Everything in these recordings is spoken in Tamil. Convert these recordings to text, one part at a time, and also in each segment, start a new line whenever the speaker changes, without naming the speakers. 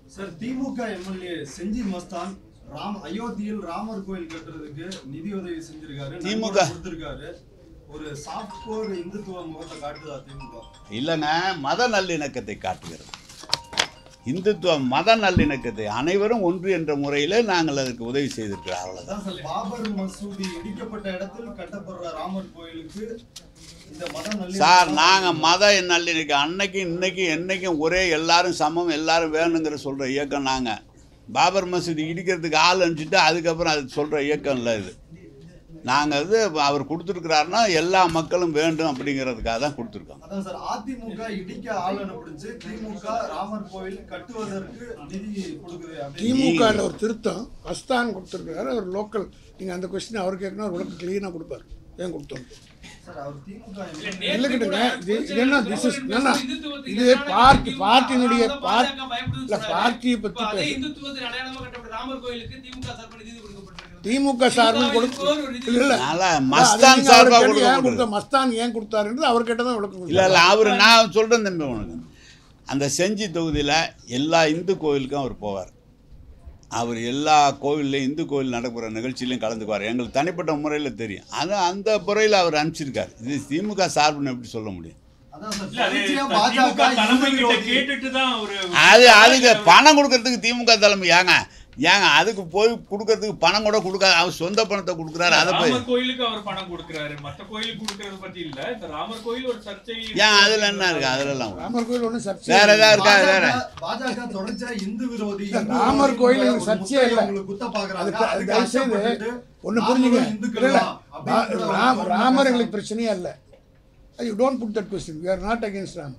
சார் திமுக எம்எல்ஏ செஞ்சி மஸ்தான் ராம் அயோத்தியில் ராமர் கோயில் கட்டுறதுக்கு நிதி உதவி செஞ்சிருக்காரு
திமுக.
நன்கொடை கொடுத்திருக்காரு ஒரு சாஃப்ட் கோர் இந்துத்துவ முகத்தை காட்டுதா திமுக
இல்லைங்க மத நல்லிணக்கத்தை காட்டுகிறது இந்துத்துவ மத நல்லிணக்கத்தை அனைவரும் ஒன்று என்ற முறையில் நாங்கள் அதற்கு உதவி செய்திருக்கிறோம் அவ்வளோதான்
அதான் சார் பாபர் மசூதி இடிக்கப்பட்ட இடத்தில் கட்டப்படுற ராமர் கோயிலுக்கு இந்த மத நல்லிணக்கம்
சார் நாங்கள் மத நல்லிணக்கம் அன்னைக்கும் இன்னைக்கும் என்னைக்கும் ஒரே எல்லாரும் சமம் எல்லாரும் வேணுங்கிற சொல்கிற இயக்கம் நாங்கள் பாபர் மசூதி இடிக்கிறதுக்கு ஆள் அனுப்பிச்சிட்டு அதுக்கப்புறம் அது சொல்கிற இயக்கம் இல்லை இது நாங்கள் இது அவர் கொடுத்துருக்கிறாருன்னா எல்லா மக்களும் வேண்டும் அப்படிங்கிறதுக்காக தான் கொடுத்துருக்கோம்
அதான் சார் அதிமுக இடிக்க ஆள் அனுப்பிடுச்சு திமுக ராமர் கோயில் கட்டுவதற்கு நிதி கொடுக்குது அப்படின்னு
திமுகவில் ஒரு திருத்தம் அஸ்தான் கொடுத்துருக்காரு அவர் லோக்கல் நீங்கள் அந்த கொஸ்டின் அவர் கேட்கணும் அவர் விளக்கு க்ளீனாக கொடுப்பார் ஏன் கொடுத்தோம்
சார் அவர் திமுக
இல்ல,
எம்எல்ஏ
நேத்து
இல்லைக்கிட்டுங்க
கூட
இது
கொஞ்ச
இது என்ன
நேரத்துக்கு
திஸ் இஸ்
முன்னாடி
என்னன்னா
இந்துத்துவத்துக்கு
இது
எதிரான
பார்ட்டி
திமுக
பார்ட்டியினுடைய
அதான்
பார்ட்
பாஜக பயப்படுதுன்னு
இல்லை
சொன்னாரு.
பார்ட்டியை
இப்ப
பற்றி
அதே
பேச
இந்துத்துவத்தின் அடையாளமா கட்டப்பட்ட ராமர் கோயிலுக்கு திமுக சார்பில் நிதி கொடுக்கப்பட்டிருக்கிறது
திமுக சார்பில் கொடுத்து
திமுக ஒரு நிதி
இல்லை இல்லை
அதனால்
அது
மஸ்தான்
நீங்க அவரை
சார்பாக
கேட்டு ஏன்
கொடுக்க
கொடுத்த மஸ்தான் ஏன் கொடுத்தாருன்றது அவர்கிட்ட தான் விளக்கம்
இல்லை இல்லை
கொடுத்தாரு.
அவர் நான் சொல்கிறேன் தம்பி உனக்கு அந்த செஞ்சி தொகுதியில் எல்லா இந்து கோயிலுக்கும் அவர் போவார் அவர் எல்லா கோவில்லையும் இந்து கோவில் நடக்கிற நிகழ்ச்சியிலையும் கலந்துக்குவார் எங்களுக்கு தனிப்பட்ட முறையில் தெரியும் அது அந்த முறையில் அவர் அனுப்பிச்சிருக்காரு இது திமுக சார்புன்னு எப்படி சொல்ல முடியும்
அதான் சார்
இல்ல, அது
தொடர்ச்சியா
திமுக
பாஜக
தலைமை
இந்து
கிட்ட
விரோதி.
கேட்டுட்டு தான் ஒரு
அது அதுக்கு பணம் கொடுக்கறதுக்கு திமுக தலைமை ஏங்க ஏங்க அதுக்கு போய் கொடுக்கறதுக்கு பணம் கூட கொடுக்காது அவர் சொந்த பணத்தை கொடுக்குறாரு அதை போய்
ராமர் கோயிலுக்கு அவர் பணம் கொடுக்கறாரு மத்த கோயிலுக்கு கொடுக்கறது பத்தி இல்ல இந்த ராமர் கோயில் ஒரு சர்ச்சை
ஏன் அதில் என்ன இருக்கு அதுலலாம்
ராமர் கோயில் ஒன்றும் சர்ச்சை
வேற
இல்லை.
ஏதாவது இருக்கா வேற
பாஜக பாஜக தொடர்ச்சியா இந்து விரோதி
இல்ல,
இந்து
ராமர்
விரோதிங்கிற
கோயில்
ஒரு
சர்ச்சையே
முத்திரையை
இல்லை.
உங்களுக்கு குத்த பாக்குறாங்க.
அதுக்கு
அதுக்கு
தயவு செய்து
அச்சப்பட்டுட்டு
ஒன்று
நாமளும்
புரிஞ்சுங்க
இந்துக்கள்
இல்லை
தான் அப்படின்ற ஒரு
ராம்
தோரணை
ராமர்
பேச
எங்களுக்கு பிரச்சனையே இல்லை you don't put that question we are not against Ram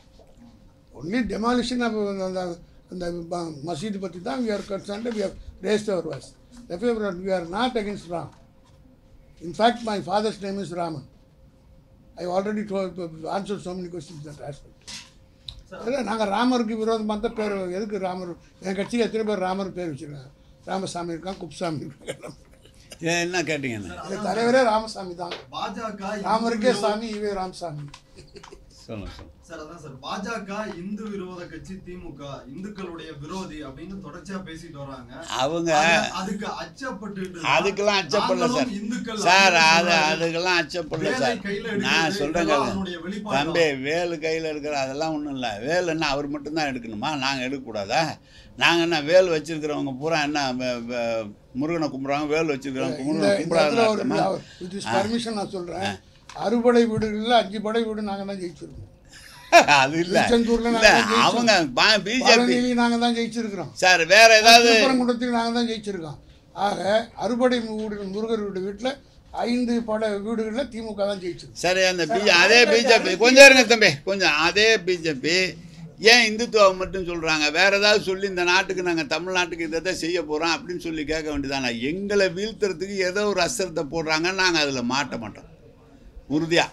only demolition of அந்த அந்த ப- மசீது பற்றி தான் we are concerned we are raised our voice we are not against Ram in fact my father's name is Raman I already answer so many questions that aspect இல்லை நாங்கள் ராமருக்கு விரோதமாக தான் பேர் எதுக்கு ராமர் என் கட்சிக்கு எத்தனை பேர் ராமர் பேர் வச்சுருக்காங்க ராமசாமி இருக்கான் குப்சாமி இருக்காங்க
ஏன் என்ன கேட்டீங்கன்னு
எங்கள் தலைவரே ராமசாமி தான்
பாஜக இந்து
ராமருக்கே
விரோத-
சாமி இவே ராமசாமி
சொல்லுங்க சொல்லுங்க
சார் அதான் சார் பாஜக இந்து விரோத கட்சி திமுக இந்துக்களுடைய விரோதி அப்படின்னு தொடர்ச்சியா பேசிட்டு வராங்க
அவங்க
அது- அதுக்கு அச்சப்பட்டு
அதுக்கெல்லாம் அச்சப்படல சார் சார் அது அதுக்கெல்லாம் அச்சப்படல சார் நான் சொல்கிறேங்க தம்பி வேலு கையில் எடுக்கிற அதெல்லாம் ஒன்றும் இல்லை வேல் என்ன அவர் மட்டும்தான் எடுக்கணுமா நாங்கள் எடுக்கக்கூடாதா நாங்கள் என்ன வேல் வச்சிருக்கிறவங்க பூரா என்ன வே- வே- முருகனை கும்பிட்றாங்க வேல் வச்சிருக்கிறவங்க
இந்த
முருகனை
இந்த இடத்துல ஒரு
கும்பிடாத
வித் இஸ் பர்மிஷன் நான் சொல்கிறேன் அறுபடை வீடுகளில் அஞ்சு படை வீடு நாங்கள் தான் ஜெயிச்சிருக்கோம்
அது இல்லை
திருச்செந்தூர்ல
இல்லை
நாங்க ஜெயிச்சோம்.
அவங்க பிஜேபி
பழனிலையும் நாங்கள் தான் ஜெயிச்சிருக்கிறோம்
சார் வேற ஏதாவது
திருப்பரங்குன்றத்தில் நாங்கள் தான் ஜெயிச்சிருக்கோம் ஆக அறுபடை வீடு முருகர் வீடு வீட்டில் ஐந்து பட வீடுகளில் திமுக தான் ஜெயிச்சிருக்கு
சரி அந்த பிஜே அதே பிஜேபி கொஞ்சம் இருங்க தம்பி கொஞ்சம் அதே பிஜேபி ஏன் இந்துத்துவம் மட்டும் சொல்கிறாங்க வேற ஏதாவது சொல்லி இந்த நாட்டுக்கு நாங்கள் தமிழ்நாட்டுக்கு இதை தான் செய்ய போகிறோம் அப்படின்னு சொல்லி கேட்க வேண்டியதானே எங்களை வீழ்த்துறதுக்கு ஏதோ ஒரு அஸ்திரத்தை போடுறாங்க நாங்கள் அதில் மாட்ட மாட்டோம் உறுதியாக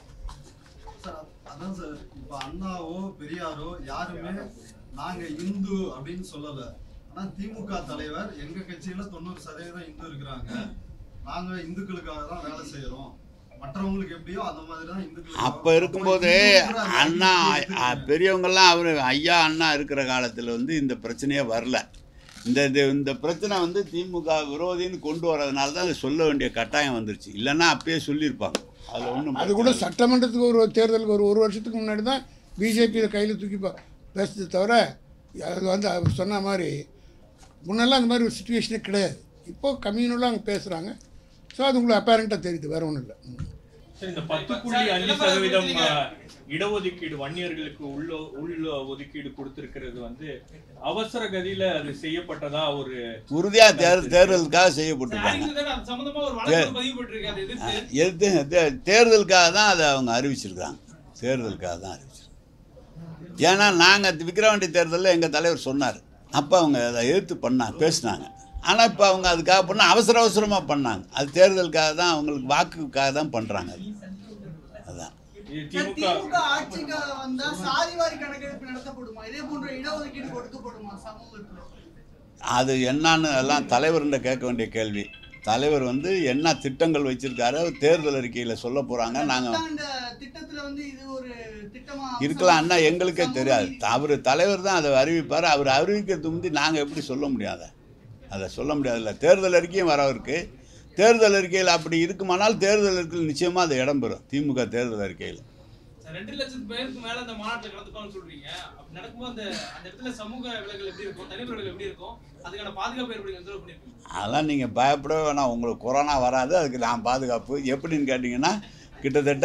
சார் அதான் சார் இப்ப அண்ணாவோ பெரியாரோ யாருமே நாங்க இந்து அப்படின்னு சொல்லல ஆனா திமுக தலைவர் எங்க கட்சியில தொண்ணூறு சதவீதம் இந்து இருக்கிறாங்க நாங்க இந்துக்களுக்காக தான் வேலை செய்யறோம் மற்றவங்களுக்கு எப்படியோ அந்த மாதிரி தான் இந்துக்களுக்கு
அப்போ இருக்கும்போது அண்ணா அ, பெரியவங்கெல்லாம் அவர் ஐயா அண்ணா இருக்கிற காலத்தில் வந்து இந்த பிரச்சனையே வரல இந்த இது இந்த பிரச்சனை வந்து திமுக விரோதின்னு கொண்டு வரதுனால தான் அதை சொல்ல வேண்டிய கட்டாயம் வந்துருச்சு இல்லைன்னா அப்பயே சொல்லியிருப்பாங்க அதில் ஒன்றும்
அது கூட சட்டமன்றத்துக்கு ஒரு தேர்தலுக்கு ஒரு ஒரு வருஷத்துக்கு முன்னாடி தான் பிஜேபி கையில் தூக்கி பா- பேசுறது தவிர அது வந்து அவர் சொன்ன மாதிரி முன்னெல்லாம் அந்த மாதிரி ஒரு சுச்சுவேஷனே கிடையாது இப்போ கம்யூனலாக அவங்க பேசுகிறாங்க ஸோ அது உங்களுக்கு அப்பேரண்ட்டாக தெரியுது வேற ஒன்றும் இல்லை ம்.
சரி, இந்த பத்து புள்ளி அஞ்சு சதவீதம் அஹ், இடஒதுக்கீடு வன்னியர்களுக்கு உள்ள உள்ள ஒதுக்கீடு கொடுத்திருக்கிறது வந்து அவசர கதியில அது செய்யப்பட்டதா ஒரு
உறுதியாக தேர் தேர்தலுக்காக செய்யப்பட்டிருக்காங்க
அறிஞர் தானே அது சம்பந்தமா ஒரு வழக்கு பதிவு போட்டிருக்கு அதை எதிர்த்து
எது தே- தேர்தலுக்காக தான் அதை அவங்க அறிவிச்சிருக்காங்க தேர்தலுக்காக தான் அறிவிச்சிருக்காங்க ஏன்னா நாங்கள் விக்கிரவாண்டி தேர்தலில் எங்கள் தலைவர் சொன்னார் அப்போ அவங்க அதை எதிர்த்து பண்ணாங்க பேசினாங்க ஆனால் இப்போ அவங்க அதுக்காக பண்ண அவசர அவசரமாக பண்ணாங்க அது தேர்தலுக்காக தான் அவங்களுக்கு வாக்குக்காக தான் பண்ணுறாங்க அது அதான்
இது
சார்,
திமுக
திமுக ஆட்சிக்கு வந்தா சாதிவாரி கணக்கெடுப்பு நடத்தப்படுமா இதே போன்ற இடஒதுக்கீடு கொடுக்கப்படுமா சமூகத்துல
அது என்னன்னு எல்லாம் தலைவர்கிட்ட கேட்க வேண்டிய கேள்வி தலைவர் வந்து என்ன திட்டங்கள் வச்சிருக்காரு தேர்தல் அறிக்கையில் சொல்ல போகிறாங்க நாங்கள்
இந்த திட்டத்துல வந்து இது ஒரு திட்டமா
இருக்கலாம்னா எங்களுக்கே தெரியாது அவர் தலைவர் தான் அதை அறிவிப்பார் அவர் அறிவிக்கிறதுக்கு முந்தி நாங்கள் எப்படி சொல்ல முடியாத அதை சொல்ல முடியாதுல்ல தேர்தல் அறிக்கையும் வர இருக்கு தேர்தல் அறிக்கையில் அப்படி இருக்குமானால் தேர்தல் அறிக்கையில் நிச்சயமாக அது இடம்பெறும் திமுக தேர்தல் அறிக்கையில்
சார், ரெண்டு லட்சம் பேருக்கு மேல அந்த மாநாட்டுல கலந்துப்பாங்கன்னு சொல்றீங்க அப்படி நடக்கும்போது அந்த அந்த இடத்துல சமூக விலகல் எப்படி இருக்கும் தனிநபர் விலகல் எப்படி இருக்கும் அதுக்கான பாதுகாப்பு ஏற்படி எந்த பண்ணிருக்கீங்க
அதெல்லாம் நீங்கள் பயப்படவே வேணாம் உங்களுக்கு கொரோனா வராது அதுக்கு நான் பாதுகாப்பு எப்படின்னு கேட்டிங்கன்னா கிட்டத்தட்ட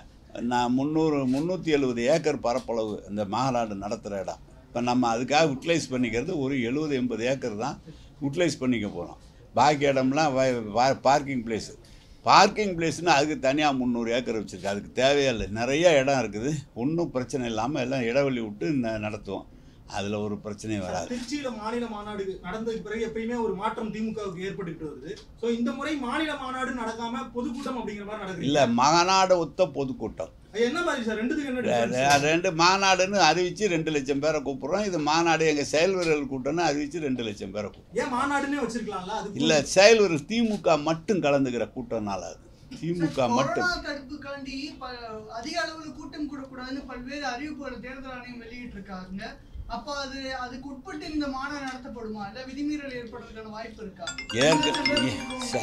நான் முந்நூறு முந்நூற்றி எழுபது ஏக்கர் பரப்பளவு இந்த மாநாடு நடத்துகிற இடம் இப்போ நம்ம அதுக்காக யூட்டிலைஸ் பண்ணிக்கிறது ஒரு எழுபது எண்பது ஏக்கர் தான் யூட்டிலைஸ் பண்ணிக்க போகிறோம் பாக்கி இடம்லாம் பார்க்கிங் பிளேஸு பார்க்கிங் பிளேஸ்னு அதுக்கு தனியாக முந்நூறு ஏக்கர் வச்சுருக்கு அதுக்கு தேவையே இல்லை நிறைய இடம் இருக்குது ஒன்றும் பிரச்சனை இல்லாமல் எல்லாம் இடைவெளி விட்டு ந- நடத்துவோம் அதில் ஒரு பிரச்சனையும் வராது
திருச்சியில மாநில மாநாடு நடந்ததுக்கு பிறகு எப்பயுமே ஒரு மாற்றம் திமுகவுக்கு ஏற்பட்டுக்கிட்டு வருது சோ இந்த முறை மாநில மாநாடு நடக்காம பொதுக்கூட்டம் அப்படிங்கிற மாதிரி நடக்குது
இல்லை மாநாடு ஒத்த பொதுக்கூட்டம்
அது என்ன மாதிரி சார் ரெண்டுத்துக்கு என்ன
ரெ-
difference?
ரெ- ரெண்டு மாநாடுன்னு அறிவித்து ரெண்டு லட்சம் பேரை கூப்பிட்றோம் இது மாநாடு எங்கள் செயல் வீரர்கள் கூட்டம்னு அறிவித்து ரெண்டு லட்சம் பேரை கூப்பிட்றோம்
ஏன் மாநாடுன்னே வச்சிருக்கலாம்ல அது
இல்லை செயல் வீரர் திமுக மட்டும் கலந்துக்கிற கூட்டம்னால அது திமுக மட்டும்
கொரோனா தடுப்புக்காண்டி ப- அதிக அளவுல கூட்டம் கூடக்கூடாதுன்னு பல்வேறு அறிவிப்புகள் தேர்தல் ஆணையம் வெளியிட்டு இருக்காங்க அப்ப அது அதுக்கு உட்பட்டு இந்த மாநாடு நடத்தப்படுமா இல்ல விதிமீறல் ஏற்படுறதுக்கான வாய்ப்பு இருக்கா
ஏற்கனவே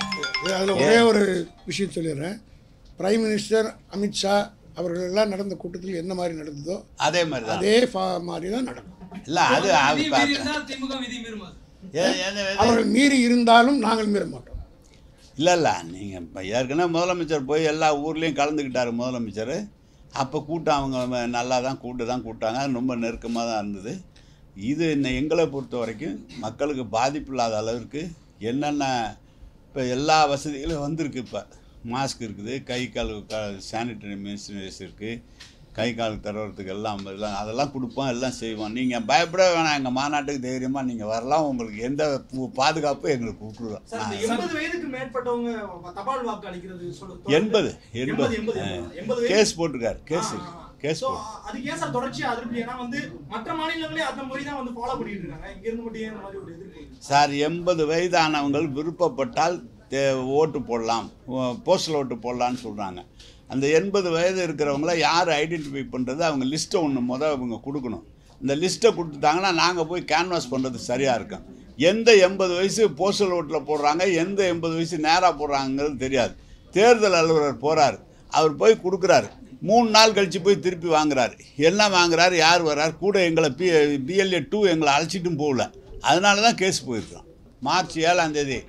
ச-
அதில் ஒரே ஒரு விஷயம் சொல்லிடுறேன் பிரைம் மினிஸ்டர் அமித்ஷா அவர்கள் எல்லாம் நடந்த கூட்டத்தில் என்ன மாதிரி நடந்ததோ
அதே மாதிரி தான்
அதே ஃபா மாதிரி தான் நடக்கும்
இல்லை அது அது
விதி
பா-
மீறி இருந்தா திமுக விதி மீறுமா சார்?
ஏ- ஏ- ஏ-
அவர்கள் மீறி இருந்தாலும் நாங்கள் மீற மாட்டோம்
இல்லை இல்லை நீங்கள் இப்போ ஏற்கனவே முதலமைச்சர் போய் எல்லா ஊர்லேயும் கலந்துக்கிட்டார் முதலமைச்சர் அப்போ கூட்டம் அவங்க ம- நல்லா தான் கூட்டு தான் கூட்டாங்க ரொம்ப நெருக்கமாக தான் இருந்தது இது இன்ன எங்களை பொறுத்த வரைக்கும் மக்களுக்கு பாதிப்பு இல்லாத அளவிற்கு என்னென்ன இப்போ எல்லா வசதிகளும் வந்திருக்கு இப்போ மாஸ்க் இருக்குது கை கால் க சானிட்டரி மிஷினரிஸ் இருக்குது கை கால் தடவுறதுக்கு எல்லாம் எல்லாம் அதெல்லாம் கொடுப்போம் எல்லாம் செய்வோம் நீங்கள் பயப்பட வேணாம் எங்கள் மாநாட்டுக்கு தைரியமாக நீங்கள் வரலாம் உங்களுக்கு எந்த பு- பாதுகாப்பும் எங்களுக்கு விட்டுருவோம்
சார் இந்த எண்பது வயதுக்கு மேற்பட்டவங்க தபால் வாக்கு அளிக்கிறது சொல்லு
எண்பது எண்பது
எண்பது எண்பது வயது
கேஸ் போட்டிருக்காரு கேஸ் கேஸ்
So,
போட்டு
அதுக்கு ஏன் சார் தொடர்ச்சியா அதிருப்தி ஏன்னா வந்து மற்ற மாநிலங்களே அந்த முறை தான் வந்து ஃபாலோ பண்ணிட்டு இருக்காங்க இங்க இருந்து மட்டும் ஏன் இந்த மாதிரி ஒரு எதிர்ப்பு
சார் எண்பது வயதானவங்கள் விருப்பப்பட்டால் தே ஓட்டு போடலாம் போஸ்டல் ஓட்டு போடலான்னு சொல்கிறாங்க அந்த எண்பது வயது இருக்கிறவங்கள யார் ஐடென்டிஃபை பண்ணுறது அவங்க லிஸ்ட்டை ஒன்று மொதல் அவங்க கொடுக்கணும் இந்த லிஸ்ட்டை கொடுத்துட்டாங்கன்னா நாங்கள் போய் கேன்வாஸ் பண்ணுறது சரியாக இருக்கும் எந்த எண்பது வயசு போஸ்டல் ஓட்டில் போடுறாங்க எந்த எண்பது வயசு நேராக போடுறாங்கிறது தெரியாது தேர்தல் அலுவலர் போகிறார் அவர் போய் கொடுக்குறாரு மூணு நாள் கழித்து போய் திருப்பி வாங்குறாரு என்ன வாங்குறாரு யார் வர்றார் கூட எங்களை பி பிஎல்ஏ டூ எங்களை அழைச்சிட்டும் போகல அதனால தான் கேஸ் போயிருக்கோம் மார்ச் ஏழாம் தேதி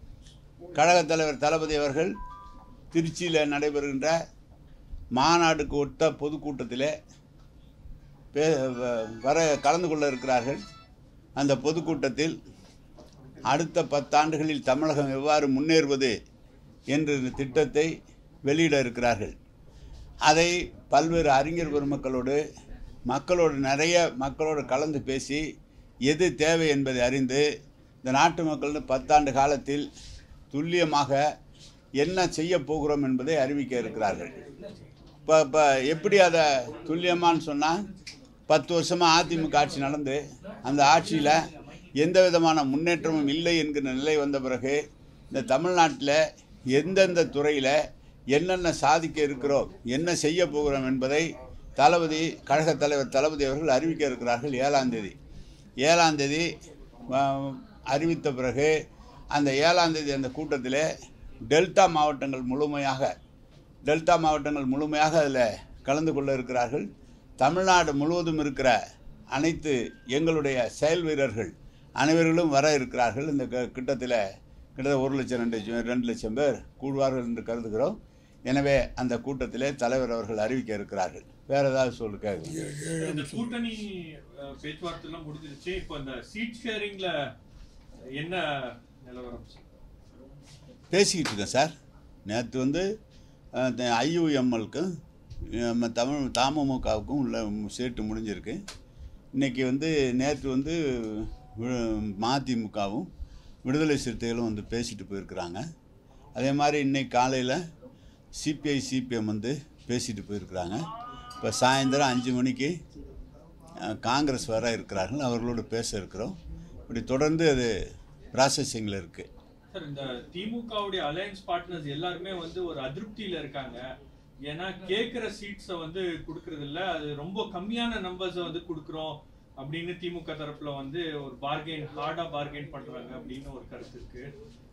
கழகத் தலைவர் தளபதி அவர்கள் திருச்சியில் நடைபெறுகின்ற மாநாடுக்கு ஒட்ட பொதுக்கூட்டத்திலே பே வ- வர கலந்து கொள்ள இருக்கிறார்கள் அந்த பொதுக்கூட்டத்தில் அடுத்த பத்தாண்டுகளில் தமிழகம் எவ்வாறு முன்னேறுவது என்ற இந்த திட்டத்தை வெளியிட இருக்கிறார்கள் அதை பல்வேறு அறிஞர் பெருமக்களோடு மக்களோடு நிறைய மக்களோடு கலந்து பேசி எது தேவை என்பதை அறிந்து இந்த நாட்டு மக்கள் பத்தாண்டு காலத்தில் துல்லியமாக என்ன செய்ய போகிறோம் என்பதை அறிவிக்க இருக்கிறார்கள் இப்போ இப்போ எப்படி அதை துல்லியமான்னு சொன்னால் பத்து வருஷமாக அதிமுக ஆட்சி நடந்து அந்த ஆட்சியில் எந்த விதமான முன்னேற்றமும் இல்லை என்கிற நிலை வந்த பிறகு இந்த தமிழ்நாட்டில் எந்தெந்த துறையில் என்னென்ன சாதிக்க இருக்கிறோம் என்ன செய்ய போகிறோம் என்பதை தளபதி கழகத் தலைவர் தளபதி அவர்கள் அறிவிக்க இருக்கிறார்கள் ஏழாம் தேதி ஏழாம் தேதி ஆஹ், அறிவித்த பிறகு அந்த ஏழாம் தேதி அந்த கூட்டத்தில் டெல்டா மாவட்டங்கள் முழுமையாக டெல்டா மாவட்டங்கள் முழுமையாக அதில் கலந்து கொள்ள இருக்கிறார்கள் தமிழ்நாடு முழுவதும் இருக்கிற அனைத்து எங்களுடைய செயல் வீரர்கள் அனைவர்களும் வர இருக்கிறார்கள் இந்த க- கிட்டத்தில் கிட்டத்தட்ட ஒரு லட்சம் ரெண்டு லட்சம் ரெண்டு லட்சம் பேர் கூடுவார்கள் என்று கருதுகிறோம் எனவே அந்த கூட்டத்திலே தலைவர் அவர்கள் அறிவிக்க இருக்கிறார்கள் வேற ஏதாவது சொல்லு கேட்குங்க
இந்த கூட்டணி அஹ், பேச்சுவார்த்தை எல்லாம் முடிஞ்சிருச்சு இப்போ இந்த சீட் ஷேரிங்ல என்ன நிலவரம்
பேசிக்கிட்டு இருக்கேன் சார் நேற்று வந்து ஐயுஎம்எல்க்கும் நம்ம தமிழ் தமமுகவுக்கும் உள்ள சீட்டு முடிஞ்சிருக்கு இன்றைக்கி வந்து நேற்று வந்து வி- மதிமுகவும் விடுதலை சிறுத்தைகளும் வந்து பேசிட்டு போயிருக்கிறாங்க அதே மாதிரி இன்னைக்கு காலையில் சிபிஐ சிபிஎம் வந்து பேசிட்டு போயிருக்கிறாங்க இப்போ சாயந்தரம் அஞ்சு மணிக்கு அஹ், காங்கிரஸ் வர இருக்கிறார்கள் அவர்களோடு பேச இருக்கிறோம் இப்படி தொடர்ந்து அது ப்ராசஸிங்கில் இருக்குது
சார் இந்த திமுகவுடைய அலையன்ஸ் பார்ட்னர்ஸ் எல்லாருமே வந்து ஒரு அதிருப்தியில இருக்காங்க ஏன்னா கேட்கிற சீட்ஸை வந்து கொடுக்கறது இல்ல அது ரொம்ப கம்மியான நம்பர்ஸை வந்து கொடுக்குறோம் அப்படின்னு திமுக தரப்புல வந்து ஒரு பார்கெயின் ஹார்டா பார்கெயின் பண்றாங்க அப்படின்னு ஒரு கருத்து இருக்கு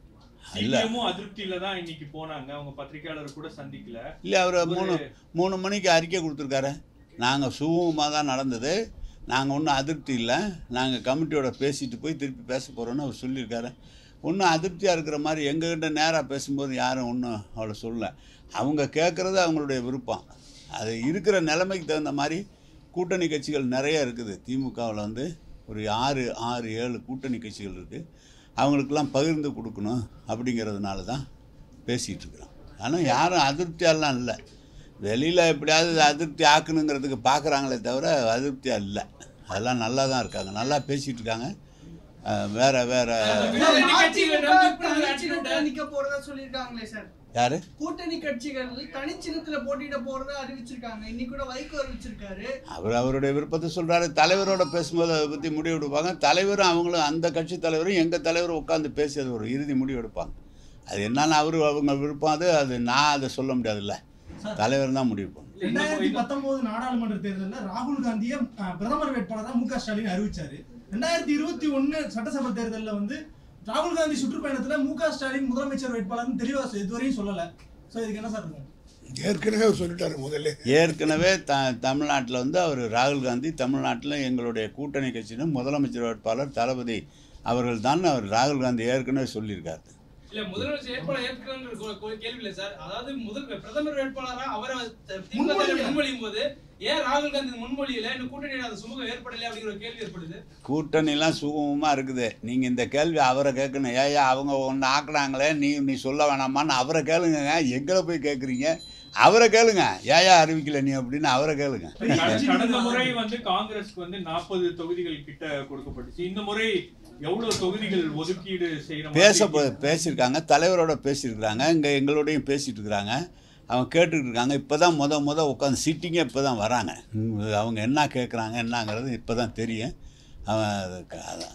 இல்ல.
சிபிஎம்மும் அதிருப்தியில தான் இன்னைக்கு போனாங்க அவங்க பத்திரிகையாளர் கூட சந்திக்கல
இல்லை அவர்
ஒரு-
மூணு மூணு மணிக்கு அறிக்கை கொடுத்துருக்காரு நாங்கள் சுகமாக தான் நடந்தது நாங்கள் ஒன்றும் அதிருப்தி இல்லை நாங்கள் கமிட்டியோட பேசிட்டு போய் திருப்பி பேச போகிறோன்னு அவர் சொல்லியிருக்காரு ஒன்றும் அதிருப்தியாக இருக்கிற மாதிரி எங்ககிட்ட நேராக பேசும்போது யாரும் ஒன்றும் அவ்வளோ சொல்லல அவங்க கேட்குறது அவங்களுடைய விருப்பம் அது இருக்கிற நிலைமைக்கு தகுந்த மாதிரி கூட்டணி கட்சிகள் நிறைய இருக்குது திமுகவில் வந்து ஒரு ஆறு ஆறு ஏழு கூட்டணி கட்சிகள் இருக்குது அவங்களுக்கெல்லாம் பகிர்ந்து கொடுக்கணும் அப்படிங்கிறதுனால தான் பேசிகிட்டு இருக்கிறோம் ஆனால் யாரும் அதிருப்தியாலாம் இல்லை வெளியில் எப்படியாவது அதிருப்தி ஆக்கணுங்கிறதுக்கு பார்க்குறாங்களே தவிர அதிருப்தியாக இல்லை அதெல்லாம் நல்லா தான் இருக்காங்க நல்லா பேசிகிட்டு இருக்காங்க அஹ் வேற வேற
கூட்டணி கட்சிகள்
அதிமுக
வந்து இப்ப
தனிச்சின்னத்துல நிக்க போறதா சொல்லிருக்காங்களே சார்
யார்
கூட்டணி கட்சிகள் தனிச்சின்னத்துல போட்டியிட போறதா அறிவிச்சிருக்காங்க இன்னைக்கு கூட வைகோ அறிவிச்சிருக்காரு
அவர் அவருடைய விருப்பத்தை சொல்கிறாரு தலைவரோட பேசும்போது அதை பற்றி முடிவு எடுப்பாங்க தலைவரும் அவங்களும் அந்த கட்சி தலைவரும் எங்கள் தலைவரும் உட்காந்து பேசி அது ஒரு இறுதி முடிவு எடுப்பாங்க அது என்னன்னு அவர் அவங்க விருப்பம் அது அது நான் அதை சொல்ல முடியாதுல்ல தலைவர் தான் முடிவு பண்ணும்
ரெண்டாயிரத்தி பத்தொன்பது நாடாளுமன்ற தேர்தலில் ராகுல் காந்தியை அஹ், பிரதமர் வேட்பாளரா மு க ஸ்டாலின் அறிவிச்சாரு ரெண்டாயிரத்தி இருபத்தி ஒண்ணு சட்டசபை தேர்தலில் வந்து ராகுல் காந்தி சுற்றுப்பயணத்துல மு க ஸ்டாலின் முதலமைச்சர் வேட்பாளர்னு தெளிவா சொ- இதுவரையும் சொல்லல சோ இதுக்கு என்ன சார் இருக்கும்
ஏற்கனவே அவர் சொல்லிட்டாரு முதல்ல
ஏற்கனவே த தமிழ்நாட்டில் வந்து அவர் ராகுல் காந்தி தமிழ்நாட்டில் எங்களுடைய கூட்டணி கட்சியின் முதலமைச்சர் வேட்பாளர் தளபதி அவர்கள் தான் அவர் ராகுல் காந்தி ஏற்கனவே சொல்லியிருக்காரு
இல்ல முதலமைச்சர் வேட்பாளர் ஏற்கனவே கொ- கொ- கேள்வி இல்ல சார் அதாவது முதல் பிரதமர் வேட்பாளரா அவரை த- திமுக தலைவர் முன்மொழியும் போது ஏன் ராகுல் காந்தி முன்மொழியில இந்த கூட்டணி அந்த சுமூகம் ஏற்படலையா அப்படிங்கிற ஒரு கேள்வி ஏற்படுது
கூட்டணிலாம் சுகமமாக இருக்குது நீங்கள் இந்த கேள்வி அவரை கேட்கணும் ஏயா அவங்க ஒன்று ஆக்குனாங்களே நீ நீ சொல்ல வேணாமான்னு அவரை கேளுங்க எங்களை போய் கேட்குறீங்க அவரை கேளுங்க ஏயா அறிவிக்கல நீ அப்படின்னு அவரை கேளுங்க
கடந்த முறை வந்து காங்கிரஸ்க்கு வந்து நாற்பது தொகுதிகள் கிட்ட கொடுக்கப்பட்டுச்சு இந்த முறை எவ்வளவு தொகுதிகள் ஒதுக்கீடு செய்யற
பேச
மாதிரி
பேசியிருக்காங்க தலைவரோட பேசியிருக்கிறாங்க இங்கே எங்களோடையும் பேசிகிட்டு இருக்கிறாங்க அவங்க கேட்டுக்கிட்டு இருக்காங்க இப்போ தான் முத முத உட்காந்து சிட்டிங்கே இப்போ தான் வராங்க ம், அவங்க என்ன கேட்குறாங்க என்னங்கிறது இப்போ தான் தெரியும் அவன் அதுக்கு அதான்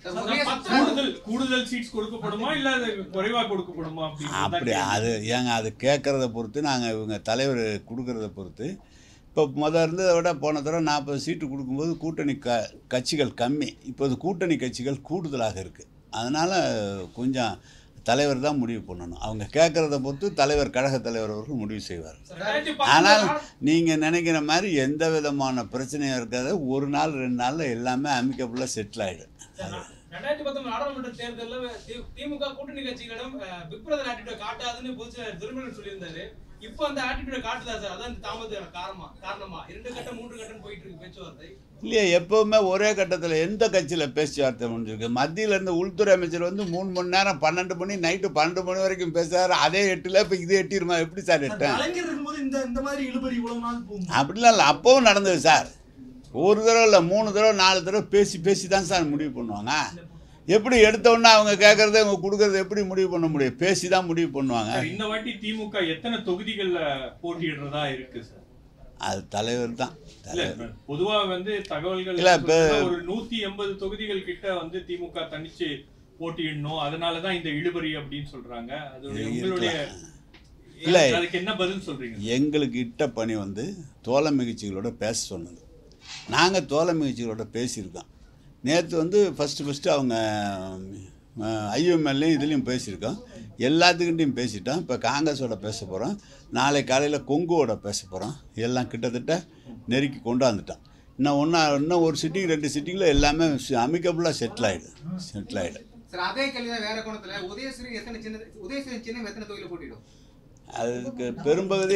கூடுதல் கூடுதல் சீட்ஸ் கொடுக்கப்படுமா இல்ல அது குறைவா கொடுக்கப்படுமா அப்படின்னு
அப்படி அது ஏங்க அது கேட்குறத பொறுத்து நாங்கள் இவங்க தலைவர் கொடுக்கறத பொறுத்து இப்போ முத இருந்ததை விட போன தடவை நாற்பது சீட்டு கொடுக்கும்போது கூட்டணி க கட்சிகள் கம்மி இப்போது கூட்டணி கட்சிகள் கூடுதலாக இருக்குது அதனால் கொஞ்சம் தலைவர் தான் முடிவு பண்ணணும் அவங்க கேட்குறத பொறுத்து தலைவர் கழக தலைவர் அவர்கள் முடிவு செய்வார்
ரெண்டாயிரத்தி
ஆனால்
பத்தொன்பது
நீங்கள் நினைக்கிற மாதிரி எந்த விதமான பிரச்சனையும் இருக்காது ஒரு நாள் ரெண்டு நாளில் எல்லாமே அமிக்கபுல்லாக செட்டில் ஆகிடும்
ரெண்டாயிரத்தி பத்தொன்பது நாடாளுமன்ற தேர்தலில் தி- திமுக கூட்டணி கட்சிகளிடம் அஹ், பிக் பிரதர் ஆட்டிடியூட் காட்டாதுன்னு பொதுச்செயலர் திருமணம் சொல்லியிருந்தாரு இப்போ அந்த ஆட்டிடியூட் காட்டுதா சார் அதான் இந்த தாமதத்துக்கான காரணமா காரணமா இரண்டு கட்டம் மூன்று கட்டம் போயிட்டு இருக்கு பேச்சுவார்த்தை
இல்லையா எப்போவுமே ஒரே கட்டத்தில் எந்த கட்சியில் பேச்சுவார்த்தை முடிஞ்சிருக்கு மத்தியில இருந்து உள்துறை அமைச்சர் வந்து மூணு மணி நேரம் பன்னெண்டு மணி நைட்டு பன்னெண்டு மணி வரைக்கும் பேசுறாரு அதே எட்டில் இப்போ இது எட்டிருமா எப்படி சார் எட்டேன்
கலைஞர் இருக்கும்போது இந்த இந்த மாதிரி இழுபறி இவ்வளவு நாள் போகும்
அப்படிலாம் இல்லை அப்போவும் நடந்தது சார் ஒரு தடவை இல்லை மூணு தடவை நாலு தடவை பேசி பேசி தான் சார் முடிவு பண்ணுவாங்க எப்படி எடுத்த உடனே அவங்க கேட்குறத அவங்க கொடுக்கறத எப்படி முடிவு பண்ண முடியும் பேசி தான் முடிவு பண்ணுவாங்க
சார், இந்த வாட்டி திமுக எத்தனை தொகுதிகள்ல போட்டியிடுறதா இருக்கு சார்
அது தலைவர் தான்
இல்ல
தலைவர்
பொதுவா வந்து தகவல்கள்
இல்ல, இப்ப-
சொல்றதுன்னா ஒரு நூத்தி எண்பது தொகுதிகள் கிட்ட வந்து திமுக தனிச்சு போட்டியிடணும் அதனாலதான் இந்த இழுபறி அப்படின்னு சொல்றாங்க அது
இது
உங்களுடைய
இல்ல.
அதுக்கு என்ன பதில் சொல்றீங்க
எங்களுக்கு இட்ட பணி வந்து தோழ மிகச்சிகளோட பேச சொன்னது நாங்கள் தோழ மிகச்சிகளோட பேசியிருக்கோம் நேற்று வந்து ஃபஸ்ட்டு ஃபஸ்ட்டு அவங்க ஐஎம்எல்லையும் இதுலேயும் பேசியிருக்கோம் எல்லாத்துக்கிட்டையும் பேசிட்டோம் இப்போ காங்கிரஸோட பேச போகிறோம் நாளை காலையில் கொங்குவோட பேச போகிறோம் எல்லாம் கிட்டத்தட்ட நெருக்கி கொண்டாந்துட்டோம் இன்னும் ஒன்றா இன்னும் ஒரு சிட்டிங் ரெண்டு சிட்டிங்கில் எல்லாமே அமிக்கபுளாக செட்டில் ஆகிடும் செட்டில் ஆகிடும்
சார் அதே கேள்விதான் வேற கோணத்துல உதயஸ்ரீ எத்தனை சின்ன உதயஸ்ரீ சின்னம் எத்தனை தொகுதியில போட்டிடும்
அதுக்கு பெரும்பகுதி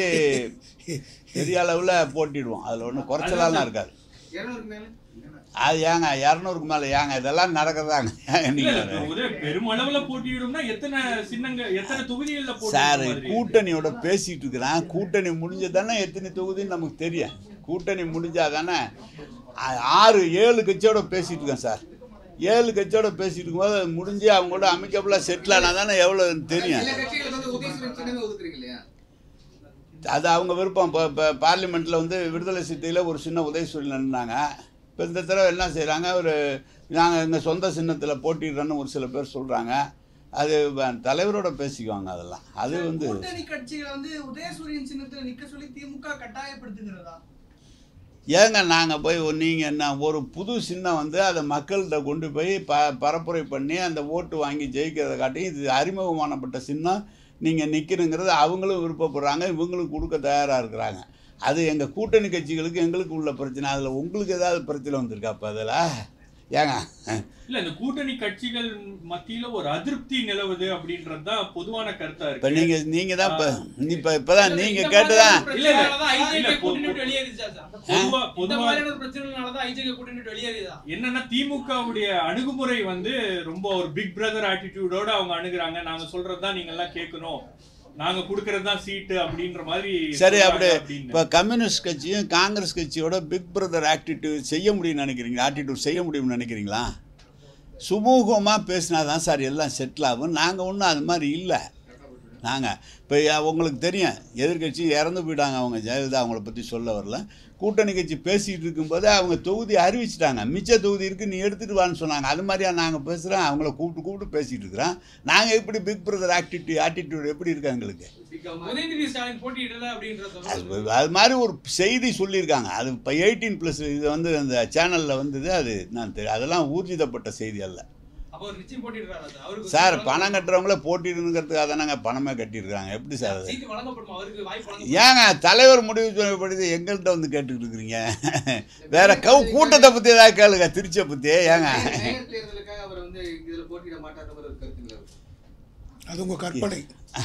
பெரிய அளவில் போட்டிடுவோம் அதில் ஒன்றும் குறைச்சலாலாம் இருக்காது
இருநூறுக்கு மேல
அது ஏங்க இரநூறுக்கு மேலே ஏங்க இதெல்லாம் நடக்கிறதாங்க
இல்ல,
நீங்கள்
இல்ல, உதய பெருமளவுல போட்டியிடும்னா எத்தனை சின்னங்க எத்தனை தொகுதிகள்ல
சார்
போட்டி
கூட்டணியோட பேசிட்டு இருக்கிறேன் கூட்டணி முடிஞ்சதானே எத்தனை தொகுதின்னு நமக்கு தெரியும் கூட்டணி முடிஞ்சாதானே ஆ- ஆறு ஏழு கட்சியோட பேசிட்டு இருக்கேன் சார் ஏழு கட்சியோட பேசிட்டு இருக்கும்போது அது முடிஞ்சு அவங்க கூட அமைக்கபுல்லாக செட்டில் ஆனால் தானே எவ்வளோன்னு தெரியும்
சில கட்சிகளுக்கு வந்து உதயஸ்ரீ சின்னமே ஒதுக்குறீங்க இல்லையா
அது அவங்க விருப்பம் இப்போ இப்போ பார்லிமெண்ட்டில் வந்து விடுதலை சித்தையில் ஒரு சின்ன உதயசூரி நின்றாங்க இப்போ இந்த தடவை என்ன செய்கிறாங்க ஒரு நாங்கள் எங்கள் சொந்த சின்னத்தில் போட்டிடுறோன்னு ஒரு சில பேர் சொல்கிறாங்க அது வ- தலைவரோட பேசிக்குவாங்க அதெல்லாம் அது வந்து
கூட்டணி கட்சிகளை வந்து உதயசூரியன் சின்னத்துல நிக்க சொல்லி திமுக கட்டாயப்படுத்துகிறதா
ஏங்க நாங்கள் போய் நீங்கள் என்ன ஒரு புது சின்னம் வந்து அதை மக்கள்கிட்ட கொண்டு போய் ப பரப்புரை பண்ணி அந்த ஓட்டு வாங்கி ஜெயிக்கிறத காட்டி இது அறிமுகமானப்பட்ட சின்னம் நீங்கள் நிற்கணுங்கிறது அவங்களும் விருப்பப்படுறாங்க இவங்களும் கொடுக்க தயாராக இருக்கிறாங்க அது எங்கள் கூட்டணி கட்சிகளுக்கு எங்களுக்கு உள்ள பிரச்சனை அதில் உங்களுக்கு ஏதாவது பிரச்சனை வந்திருக்கா அப்போ அதில் ஏங்க
இல்ல இந்த கூட்டணி கட்சிகள் மத்தியில ஒரு அதிருப்தி நிலவுது அப்படின்றது தான் பொதுவான கருத்தா
இப்போ
இருக்கு
நீங்கள் நீங்கள் தான் இப்போ இப்போ இப்போ தான் நீங்கள் கேட்டுதான்
இல்ல, இல்ல.
பிரச்சனைனாலதான் IJK
இல்ல, பொ-
கூட்டணி விட்டு வெளியேறிச்சா சார்?
பொதுவா
இந்த
பொதுவா
மாதிரியான பிரச்சனைனாலதான் ஐஜேகே கூட்டணி விட்டு வெளியேறியதா
என்னன்னா திமுகவுடைய அணுகுமுறை வந்து ரொம்ப ஒரு பிக் பிரதர் ஆட்டிடியூடோட அவங்க அணுகுறாங்க நாங்க சொல்றதுதான் நீங்க எல்லாம் கேட்கணும் நாங்க குடுக்கறது தான் சீட்டு அப்படின்ற மாதிரி
சரி
சொல்றாங்க
அப்படி
அப்படின்னு.
இப்போ கம்யூனிஸ்ட் கட்சியும் காங்கிரஸ் கட்சியோட பிக் பிரதர் ஆட்டிடியூட் செய்ய முடியும்னு நினைக்கிறீங்களா ஆட்டிடியூட் செய்ய முடியும்னு நினைக்கிறீங்களா சுமூகமாக பேசினா தான் சார் எல்லாம் செட்டில் ஆகும் நாங்கள் ஒன்றும் அது மாதிரி இல்லை நாங்கள் இப்போ உங்களுக்கு தெரியும் எதிர்க்கட்சி இறந்து போயிட்டாங்க அவங்க ஜெயலலிதா அவங்கள பற்றி சொல்ல வரல கூட்டணி கட்சி பேசிகிட்டு இருக்கும்போது அவங்க தொகுதி அறிவிச்சிட்டாங்க மிச்ச தொகுதி இருக்குது நீ எடுத்துகிட்டு வான்னு சொன்னாங்க அது மாதிரியா நாங்கள் பேசுகிறோம் அவங்கள கூப்பிட்டு கூப்பிட்டு பேசிகிட்டு இருக்கிறோம் நாங்கள் எப்படி பிக் பிரதர் ஆக்டிவிட்டி ஆட்டிடியூட் எப்படி இருக்கு எங்களுக்கு
உதயநிதி ஸ்டாலின் போட்டியிடல அப்படின்றத
அது அது மாதிரி ஒரு செய்தி சொல்லியிருக்காங்க அது இப்போ எயிட்டீன் ப்ளஸ் இது வந்து அந்த சேனலில் வந்தது அது நான் தெரி அதெல்லாம் ஊர்ஜிதப்பட்ட செய்தி அல்ல
அப்போ அவர் நிச்சயம் போட்டியிடுறாரா சார் அவருக்கு
சார்
சீட்டு
பணம் கட்டுறவங்களே போட்டிடுங்கிறதுக்காக தானங்க பணமே கட்டியிருக்காங்க எப்படி சார்
வழங்க-
அது
சீட்டு வழங்கப்படுமா அவருக்கு வாய்ப்பு வழங்கப்படுமா?
ஏங்க தலைவர் முடிவு சொல்லப்படுது எங்கள்கிட்ட வந்து கேட்டுக்கிட்டு இருக்கிறீங்க வேற கவு கூட்டத்தை பற்றி ஏதாவது கேளுங்க திருச்சியை பற்றி ஏங்க
மேயர் தேர்தலுக்காக அவர் வந்து இதுல போட்டியிட மாட்டார் ஒரு கருத்து நிலவு
அது உங்கள் கற்பனை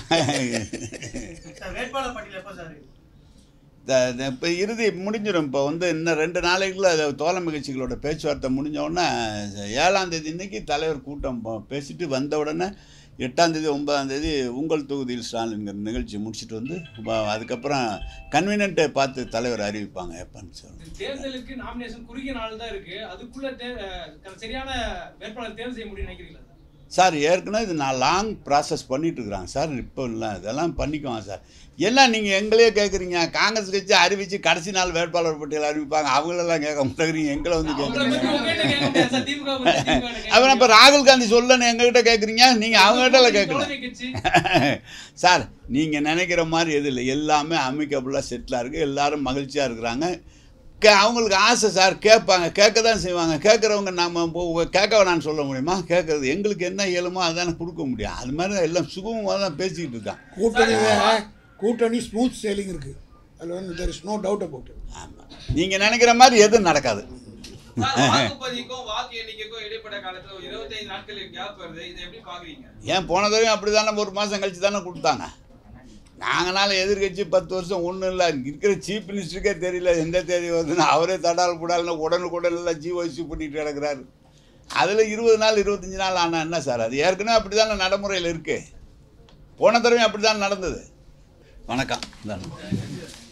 வேட்பாளர் பட்டியல் எப்ப சார்
இப்போ இறுதி முடிஞ்சிடும் இப்போ வந்து இன்னும் ரெண்டு நாளைக்குள்ள அது தோழமை கட்சிகளோட பேச்சுவார்த்தை முடிஞ்ச உடனே ஏழாம் தேதி இன்னைக்கு தலைவர் கூட்டம் ப- பேசிட்டு வந்த உடனே எட்டாம் தேதி ஒன்பதாம் தேதி உங்கள் தொகுதியில் ஸ்டாலின்ங்கிற நிகழ்ச்சி முடிச்சுட்டு வந்து வ- அதுக்கப்புறம் கன்வீனியன்ட்டை பார்த்து தலைவர் அறிவிப்பாங்க எப்பன்னு சொல்லி
தேர்தலுக்கு நாமினேஷன் குறுகிய நாள் தான் இருக்கு அதுக்குள்ள தே- அஹ் சரியான வேட்பாளர் தேர்வு செய்ய முடியும் நினைக்கிறீங்களா சார்?
சார் ஏற்கனவே இது நான் லாங் ப்ராசஸ் பண்ணிட்டு இருக்கிறாங்க சார் இப்போ இல்லை இதெல்லாம் பண்ணிக்குவாங்க சார் என்ன நீங்கள் எங்களையே கேட்குறீங்க காங்கிரஸ் கட்சி அறிவித்து கடைசி நாள் வேட்பாளர் பட்டியல் அறிவிப்பாங்க அவங்களெல்லாம் கேட்க மாட்டேங்கிறீங்க எங்களை வந்து
அவங்கள பத்தி
கேட்குறீங்க
உங்ககிட்ட கேட்க முடியாது சார். திமுக பத்தி திமுக ட்ட கேட்க
அப்புறம் இப்போ ராகுல் காந்தி சொல்லன்னு எங்ககிட்ட கேட்குறீங்க நீங்கள் அவங்ககிட்ட கேட்கல
தோழமை கட்சி
சார் நீங்கள் நினைக்கிற மாதிரி எது இல்லை எல்லாமே அமிக்கபுளாக செட்டிலாக இருக்குது எல்லாரும் மகிழ்ச்சியாக இருக்கிறாங்க கே அவங்களுக்கு ஆசை சார் கேட்பாங்க கேட்க தான் செய்வாங்க கேட்குறவங்க நம்ம போ- கேட்க வேணான்னு சொல்ல முடியுமா கேட்குறது எங்களுக்கு என்ன இயலுமோ அதானே கொடுக்க முடியும் அது மாதிரி தான் எல்லாம் சுகமாக தான் பேசிக்கிட்டு இருக்கான்
கூட்டணியில் கூட்டணி ஸ்மூத் சேலிங் இருக்குது அதில் வந்து there is no doubt about
ஆமாம் நீங்கள் நினைக்கிற மாதிரி எதுவும் நடக்காது
சார், வாக்குப்பதிவுக்கும் வாக்கு எண்ணிக்கைக்கும் இடைப்பட்ட காலத்துல ஒரு 25 நாட்கள் கேப் வருது இதை எப்படி பாக்குறீங்க
ஏன் போன தடவையும் அப்படி தானே ஒரு மாதம் கழிச்சு தானே கொடுத்தாங்க நாங்களால எதிர்கட்சி பத்து வருஷம் ஒன்றும் இல்லை இருக்கிற சீஃப் மினிஸ்டருக்கே தெரியல எந்த தேதி வருதுன்னு அவரே தடால் புடால்னு உடனுக்குடன் எல்லாம் ஜிஓசி பண்ணிட்டு கிடக்குறாரு அதில் இருபது நாள் இருபத்தஞ்சி நாள் ஆனால் என்ன சார் அது ஏற்கனவே அப்படி தானே நடைமுறையில் இருக்குது போன தடவையும் அப்படி தான் நடந்தது வணக்கம் இந்தாங்க.